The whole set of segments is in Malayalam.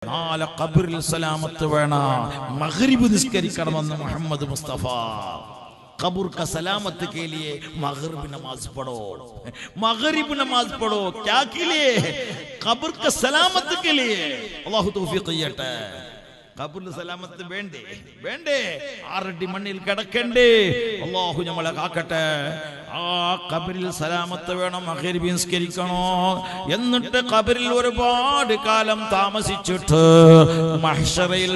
നാളെ ഖബറിൽ സലാമത്ത് വേണ മഗ്രിബ് നിസ്കരിക്കണമെന്ന് മുഹമ്മദ് മുസ്തഫ कब्र का सलामत के लिए मगरिब नमाज पढ़ो मगरिब नमाज पढ़ो क्या के लिए कब्र का सलामत के लिए अल्लाह तौफीक ചെയ്യട്ടെ ഖബറിൽ സലാമത്ത് വേണ്ടേ വേണ്ടേ ആറടി മണ്ണിൽ കിടക്കണ്ടേ അള്ളാഹു നമ്മളെ കാക്കട്ടെ ആ ഖബറിൽ സലാമത്ത് വേണം മഗ്രിബ് നിസ്കരിക്കണോ എന്നിട്ട് ഖബറിൽ ഒരുപാട് കാലം താമസിച്ചിട്ട് മഹ്ശറയിൽ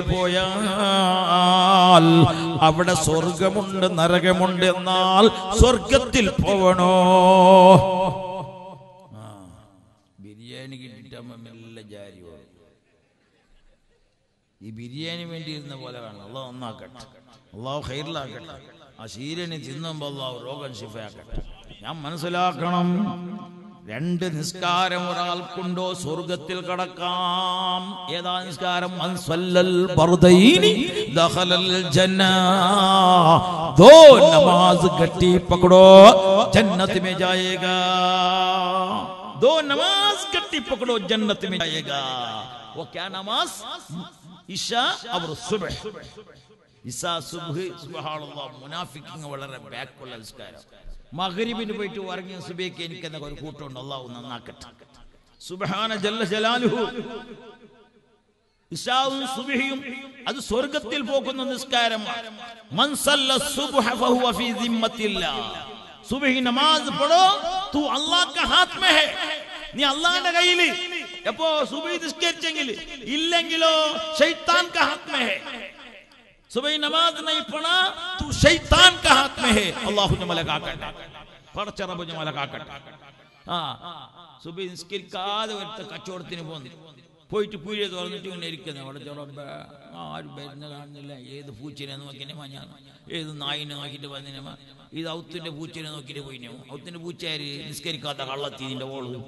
പോയാൽ അവിടെ സ്വർഗമുണ്ട് നരകമുണ്ട് എന്നാൽ സ്വർഗത്തിൽ പോവണോ ആ, ബിരിയാണി കിട്ടിയിട്ടാകുമ്പോ മെല്ലെ ജാരി പോകും ഈ ബിരിയാണി വേണ്ടി ഇരുന്ന പോലെ കാണണം അള്ളാഹ് ഒന്നാക്കട്ടെ അള്ളാഹു ഹൈറിലാക്കട്ടെ ആ ശീലനി തിന്നുമ്പോ അള്ളാഹു രോഗം ശിഫയാക്കട്ടെ ഞാൻ മനസ്സിലാക്കണം രണ്ട് നിസ്കാരം ഒരാൾക്കുണ്ടോ സ്വർഗത്തിൽ കടക്കാം ഏതാ നിസ്കാരം മൻ സ്വല്ലൽ ബർദൈനി ദഖലൽ ജന്ന ദോ നമാസ് ഗട്ടി പकड़ो जन्नत में जाएगा दो नमाज गट्टी पकड़ो जन्नत में जाएगा वो क्या नमाज ഇഷാ അവർ സുബഹ് ഇസാ സുബ്ഹ് സുബ്ഹാനല്ലാഹ് മുനാഫിക്കിങ് വളരെ ബാക്കുള്ള നിസ്കാരം മഗ്രിബിന് പോയിട്ട് ഉറങ്ങിയ സുബേക്ക് എനിക്ക് എന്ന ഒരു കൂട്ടമുണ്ട് അള്ളാഹു നന്നാക്കട്ടെ സുബ്ഹാന ജല്ല ജലാലുഹു ഇശാവും സുബ്ഹിയും അത് സ്വർഗത്തിൽ പോകുന്ന നിസ്കാരമാണ് മൻ സല്ല സുബ്ഹ ഫഹുവ ഫീ ദിമ്മത്തില്ലാഹ് സുബ്ഹി നമാസ് പढ़ो तू अल्लाह का हाथ में है നീ അള്ളാന്റെ കയ്യിൽ എപ്പോ സുബൈ നിസ്കരിച്ചെങ്കിൽ ഇല്ലെങ്കിലോ ശൈത്താൻ का हाथ में है സുബൈ നമാസ് नहीं पढ़ा तू शैतान का हाथ में है അല്ലാഹു നമ്മളെ കാക്കട്ടെ പടച്ച റബ്ബ് നമ്മളെ കാക്കട്ടെ ആ സുബൈ നിസ്കരിക്കാതെ ഒരുത്ത കച്ചവടത്തിന് പോന്നു പോയിട്ട് പൂഴ തുറന്നിട്ട് ഇങ്ങനെ ഇരിക്കുന്നത് അവിടെ ചോറമ്പ ആരും വരുന്ന കാണുന്നില്ല ഏത് പൂച്ചനെ നോക്കിനെ ഞാൻ ഏത് നായിനെ നോക്കിയിട്ട് വന്നിനെ ഇത് ഔത്തിന്റെ പൂച്ചനെ നോക്കിയിട്ട് പോയിനോ ഔത്തിന്റെ പൂച്ചയാര് നിസ്കരിക്കാത്ത കള്ളത്തി നിന്റെ ഓള്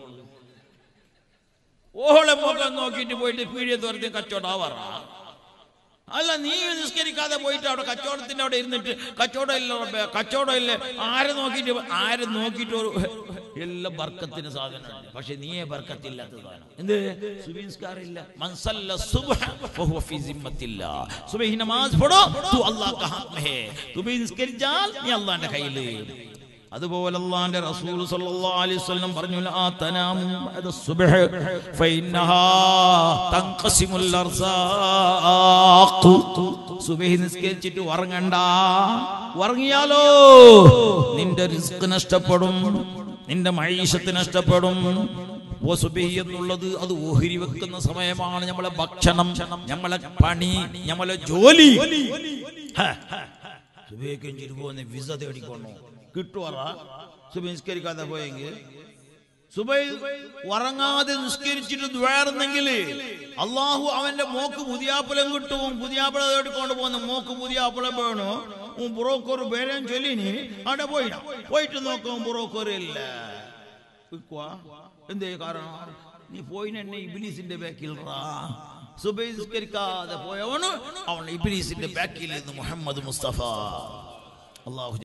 ഓളെ മുഖം നോക്കിയിട്ട് പോയിട്ട് പീഴിയെ തുറന്ന് കച്ചവടം അല്ല നീ നിസ്കരിക്കാതെ പോയിട്ട് അവിടെ കച്ചവടത്തിന്റെ അവിടെ ഇരുന്നിട്ട് കച്ചവടം ഇല്ല റബ്ബേ, കച്ചവടം ഇല്ല ആരെ നോക്കിയിട്ട് ആരെ നോക്കിയിട്ട് ഒരു എല്ലാം ബർക്കത്തിന് സാധനമുണ്ട് പക്ഷെ നീയെ ബർക്കത്തില്ലാത്ത സാധനം എന്ത് സുബഹി നിസ്കാരം ഇല്ല മൻസല്ല സുബ്ഹ ഫഹുവ ഫീ സിമ്മത്തില്ല സുബഹി നമാസ് പढ़ो तू अल्लाह का हाथ में है സുബഹി നിസ്കരിച്ചാൽ നീ അള്ളാന്റെ കയ്യില് അതുപോലെ അള്ളാന്റെ റസൂൽ സല്ലല്ലാഹു അലൈഹി വസല്ലം പറഞ്ഞു ലാ തനാമു ബഅദ സുബ്ഹ് ഫഇന്നഹാ തൻഖസിമുൽ അർസാഖ് സുബ്ഹി നിസ്കരിച്ചിട്ട് ഉറങ്ങണ്ട ഉറങ്ങിയാലോ നിന്റെ റിസ്ക് നഷ്ടപ്പെടും നിന്റെ മൈഷത്ത് നഷ്ടപ്പെടും ഓ സുബഹി എന്നുള്ളത് അത് ഓഹരി വെക്കുന്ന സമയമാണ് നമ്മളെ ഭക്ഷണം നമ്മളെ പണി നമ്മളെ ജോലി ഹ, സുബൈക്ക് എഞ്ചിട്ട് പോകുന്ന വിസ തേടിക്കൊണ്ടു കിട്ടുവാറാ സുബൈ നിസ്കരിക്കാതെ പോയെങ്കിൽ സുബൈ ഉറങ്ങാതെ നിസ്കരിച്ചിട്ട് ദ്വാരുന്നെങ്കിൽ അള്ളാഹു അവന്റെ മോക്ക് പുതിയാപ്പലം കിട്ടും പുതിയാപ്പള തേടിക്കൊണ്ട് പോകുന്ന മോക്ക് പുതിയാപ്പളം വേണോ ബുറോക്കർ പേരും ചൊല്ലിനി അവിടെ പോയിട പോയിട്ട് നോക്കും ബുറോക്കർ ഇല്ല വിൽക്കുവാ എന്തേ കാരണം നീ പോയിനെന്നെ ഇബിലീസിന്റെ ബാക്കിൽ സുബൈ നിസ്കരിക്കാതെ പോയവണ് അവൻ ഇബിലീസിന്റെ ബാക്കിൽ നിന്ന് മുഹമ്മദ് മുസ്തഫ അള്ളാഹു